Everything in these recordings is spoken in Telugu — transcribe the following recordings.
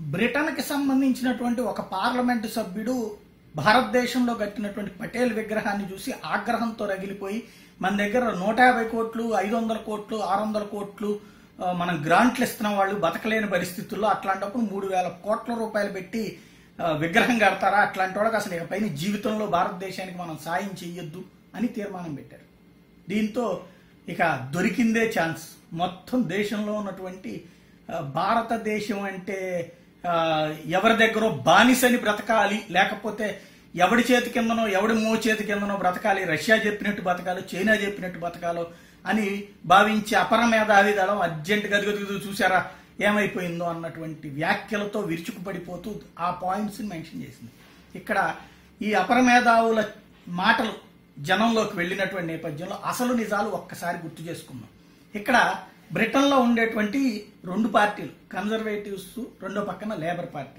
బ్రిటన్కి సంబంధించినటువంటి ఒక పార్లమెంటు సభ్యుడు భారతదేశంలో కట్టినటువంటి పటేల్ విగ్రహాన్ని చూసి ఆగ్రహంతో రగిలిపోయి మన దగ్గర నూట యాభై కోట్లు ఐదు వందల కోట్లు ఆరు వందల కోట్లు ఆ, మనం గ్రాంట్లు ఇస్తున్న వాళ్ళు బతకలేని పరిస్థితుల్లో అట్లాంటప్పుడు మూడు వేల కోట్ల రూపాయలు పెట్టి ఆ, విగ్రహం కడతారా అట్లాంటి వాళ్ళకి అసలు ఇక పైన జీవితంలో భారతదేశానికి మనం సాయం చెయ్యొద్దు అని తీర్మానం పెట్టారు దీంతో ఇక దొరికిందే ఛాన్స్ మొత్తం దేశంలో ఉన్నటువంటి ఆ, భారతదేశం అంటే ఆ, ఎవరి దగ్గర బానిసని బ్రతకాలి లేకపోతే ఎవడి చేతి కిందనో ఎవడి మో చేతి కిందనో బ్రతకాలి రష్యా చెప్పినట్టు బతకాలో చైనా చెప్పినట్టు బతకాలో అని భావించి అపర మేధావి దళం అర్జెంట్ గదిగదుగు చూసారా ఏమైపోయిందో అన్నటువంటి వ్యాఖ్యలతో విరుచుకుపడిపోతూ ఆ పాయింట్స్ మెన్షన్ చేసింది ఇక్కడ ఈ అపర మేధావుల మాటలు జనంలోకి వెళ్ళినటువంటి నేపథ్యంలో అసలు నిజాలు ఒక్కసారి గుర్తు చేసుకుందాం ఇక్కడ బ్రిటన్లో ఉండేటువంటి రెండు పార్టీలు కన్జర్వేటివ్స్ రెండో పక్కన లేబర్ పార్టీ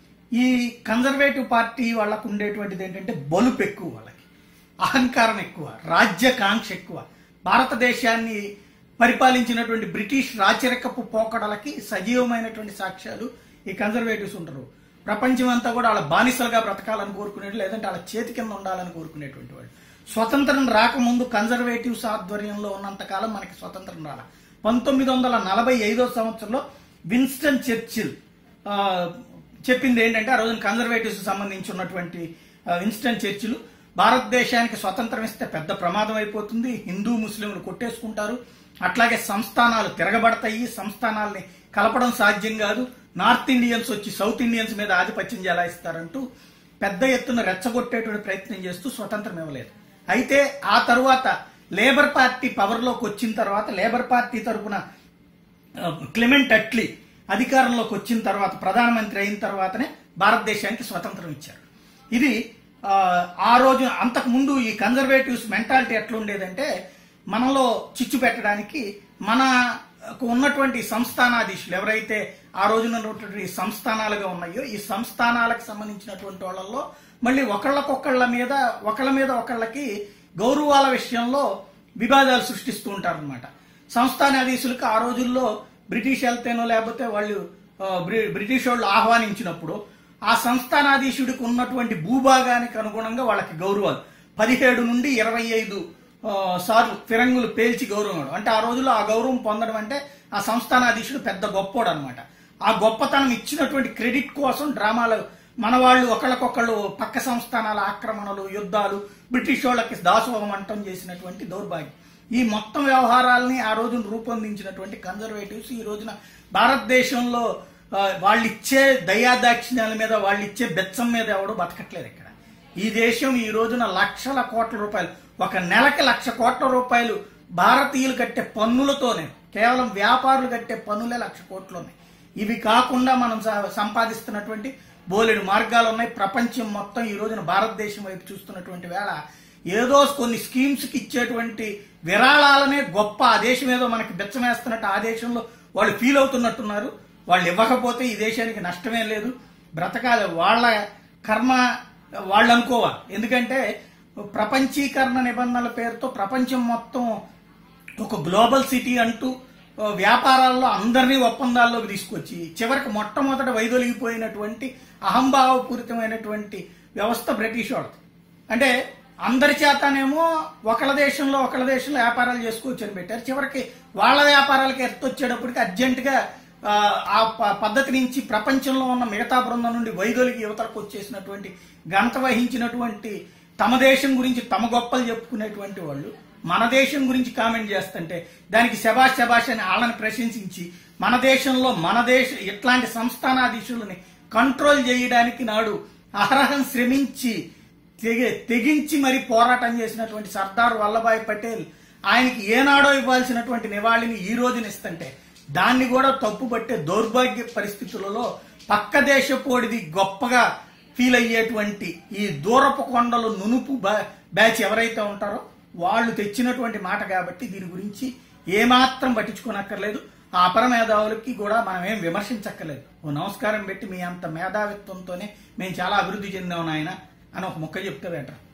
ఈ కన్జర్వేటివ్ పార్టీ వాళ్ళకు ఉండేటువంటిది ఏంటంటే బలుపు ఎక్కువ వాళ్ళకి అహంకారం ఎక్కువ రాజ్యకాంక్ష ఎక్కువ భారతదేశాన్ని పరిపాలించినటువంటి బ్రిటిష్ రాచరికపు పోకడలకి సజీవమైనటువంటి సాక్ష్యాలు ఈ కన్జర్వేటివ్స్ ఉంటారు ప్రపంచం అంతా కూడా వాళ్ళ బానిసలుగా బ్రతకాలని కోరుకునేది లేదంటే వాళ్ళ చేతి కింద ఉండాలని కోరుకునేటువంటి వాళ్ళు స్వతంత్రం రాకముందు కన్జర్వేటివ్స్ ఆధ్వర్యంలో ఉన్నంతకాలం మనకి స్వతంత్రం రాల పంతొమ్మిది వందల నలభై ఐదో సంవత్సరంలో విన్స్టన్ చర్చిల్ ఆ, చెప్పింది ఏంటంటే ఆ రోజున కన్జర్వేటివ్స్ సంబంధించి ఉన్నటువంటి ఆ, విన్స్టన్ చర్చిల్ భారతదేశానికి స్వతంత్రం ఇస్తే పెద్ద ప్రమాదం అయిపోతుంది హిందూ ముస్లింలు కొట్టేసుకుంటారు అట్లాగే సంస్థానాలు తిరగబడతాయి సంస్థానాల్ని కలపడం సాధ్యం కాదు నార్త్ ఇండియన్స్ వచ్చి సౌత్ ఇండియన్స్ మీద ఆధిపత్యం చెలాయిస్తారంటూ పెద్ద ఎత్తున రెచ్చగొట్టేటువంటి ప్రయత్నం చేస్తూ స్వతంత్రం ఇవ్వలేదు అయితే ఆ తరువాత లేబర్ పార్టీ పవర్లోకి వచ్చిన తర్వాత లేబర్ పార్టీ తరపున ఆ, క్లెమెంట్ అట్లీ అధికారంలోకి వచ్చిన తర్వాత ప్రధానమంత్రి అయిన తర్వాతనే భారతదేశానికి స్వతంత్రం ఇచ్చారు ఇది ఆ, ఆ రోజు అంతకు ముందు ఈ కన్జర్వేటివ్స్ మెంటాలిటీ ఎట్లా ఉండేదంటే మనలో చిచ్చు పెట్టడానికి మనకు ఉన్నటువంటి సంస్థానాధీశులు ఎవరైతే ఆ రోజున ఉన్నటువంటి సంస్థానాలుగా ఉన్నాయో ఈ సంస్థానాలకు సంబంధించినటువంటి వాళ్ళల్లో మళ్ళీ ఒకళ్ళకొకళ్ళ మీద ఒకళ్ళ మీద ఒకళ్ళకి గౌరవాల విషయంలో వివాదాలు సృష్టిస్తూ ఉంటారనమాట సంస్థానాధీశులకు ఆ రోజుల్లో బ్రిటిష్ వెళ్తేనో లేకపోతే వాళ్ళు ఆ, బ్రి- బ్రిటిష్ వాళ్ళు ఆహ్వానించినప్పుడు ఆ సంస్థానాధీశుడికి ఉన్నటువంటి భూభాగానికి అనుగుణంగా వాళ్ళకి గౌరవాలు పదిహేడు నుండి ఇరవై ఐదు ఆ, సార్లు ఫిరంగులు పేల్చి గౌరవం ఇవ్వడం. అంటే ఆ రోజుల్లో ఆ గౌరవం పొందడం అంటే ఆ సంస్థానాధీశుడు పెద్ద గొప్పోడు అనమాట ఆ గొప్పతనం ఇచ్చినటువంటి క్రెడిట్ కోసం డ్రామాలు మన వాళ్ళు ఒకళ్ళకొకళ్ళు పక్క సంస్థానాల ఆక్రమణలు యుద్ధాలు బ్రిటిష్ వాళ్ళకి దాసోహం అంటం చేసినటువంటి దౌర్భాగ్యం ఈ మొత్తం వ్యవహారాలని ఆ రోజున రూపొందించినటువంటి కన్జర్వేటివ్స్ ఈ రోజున భారతదేశంలో ఆ, వాళ్ళు ఇచ్చే దయాదాక్షిణ్యాల మీద వాళ్ళు ఇచ్చే బెచ్చం మీద ఎవడు బతకట్లేదు ఇక్కడ ఈ దేశం ఈ రోజున లక్షల కోట్ల రూపాయలు ఒక నెలకి లక్ష కోట్ల రూపాయలు భారతీయులు కట్టే పన్నులతోనే కేవలం వ్యాపారులు కట్టే పన్నులే లక్ష కోట్లు ఉన్నాయి ఇవి కాకుండా మనం స- సంపాదిస్తున్నటువంటి బోలెడు మార్గాలు ఉన్నాయి ప్రపంచం మొత్తం ఈ రోజున భారతదేశం వైపు చూస్తున్నటువంటి వేళ ఏదో కొన్ని స్కీమ్స్ కి ఇచ్చేటువంటి విరాళాలనే గొప్ప ఆ దేశం ఏదో మనకి బెచ్చమేస్తున్నట్టు ఆ దేశంలో వాళ్ళు ఫీల్ అవుతున్నట్టున్నారు వాళ్ళు ఇవ్వకపోతే ఈ దేశానికి నష్టమేం లేదు బ్రతకాలి వాళ్ళ కర్మ వాళ్ళు అనుకోవాలి ఎందుకంటే ప్రపంచీకరణ నిబంధనల పేరుతో ప్రపంచం మొత్తం ఒక గ్లోబల్ సిటీ అంటూ ఆ, వ్యాపారాల్లో అందరినీ ఒప్పందాల్లోకి తీసుకొచ్చి చివరికి మొట్టమొదట వైదొలిగిపోయినటువంటి అహంభావపూరితమైనటువంటి వ్యవస్థ బ్రిటిష్ వాళ్ళది అంటే అందరి చేతనేమో ఒకళ్ళ దేశంలో ఒకళ్ళ దేశంలో వ్యాపారాలు చేసుకోవచ్చు అని పెట్టారు చివరికి వాళ్ళ వ్యాపారాలకి ఎత్తొచ్చేటప్పటికి అర్జెంటుగా ఆ, ఆ ప- పద్ధతి నుంచి ప్రపంచంలో ఉన్న మిగతా బృందం నుండి వైదొలిగి యువతలకు వచ్చేసినటువంటి గంట వహించినటువంటి తమ దేశం గురించి తమ గొప్పలు చెప్పుకునేటువంటి వాళ్ళు మన దేశం గురించి కామెంట్ చేస్తుంటే దానికి శబాష్ శబాష్ అని వాళ్ళని ప్రశంసించి మన దేశంలో మన దేశ ఇట్లాంటి సంస్థానాధీశులని కంట్రోల్ చేయడానికి నాడు అర్హం శ్రమించి తెగి తెగించి మరి పోరాటం చేసినటువంటి సర్దార్ వల్లభాయ్ పటేల్ ఆయనకి ఏనాడో ఇవ్వాల్సినటువంటి నివాళిని ఈ రోజున ఇస్తుంటే దాన్ని కూడా తప్పుపట్టే దౌర్భాగ్య పరిస్థితులలో పక్క దేశపోడిది గొప్పగా ఫీల్ అయ్యేటువంటి ఈ దూరపు కొండలు నునుపు బా- బ్యాచ్ ఎవరైతే ఉంటారో వాళ్ళు తెచ్చినటువంటి మాట కాబట్టి దీని గురించి ఏమాత్రం పట్టించుకోనక్కర్లేదు ఆ అపర మేధావులకి కూడా మనం ఏం విమర్శించక్కర్లేదు ఓ నమస్కారం పెట్టి మీ అంత మేధావిత్వంతోనే మేము చాలా అభివృద్ధి చెందాం నాయన అని ఒక ముక్క చెప్తే బెటర్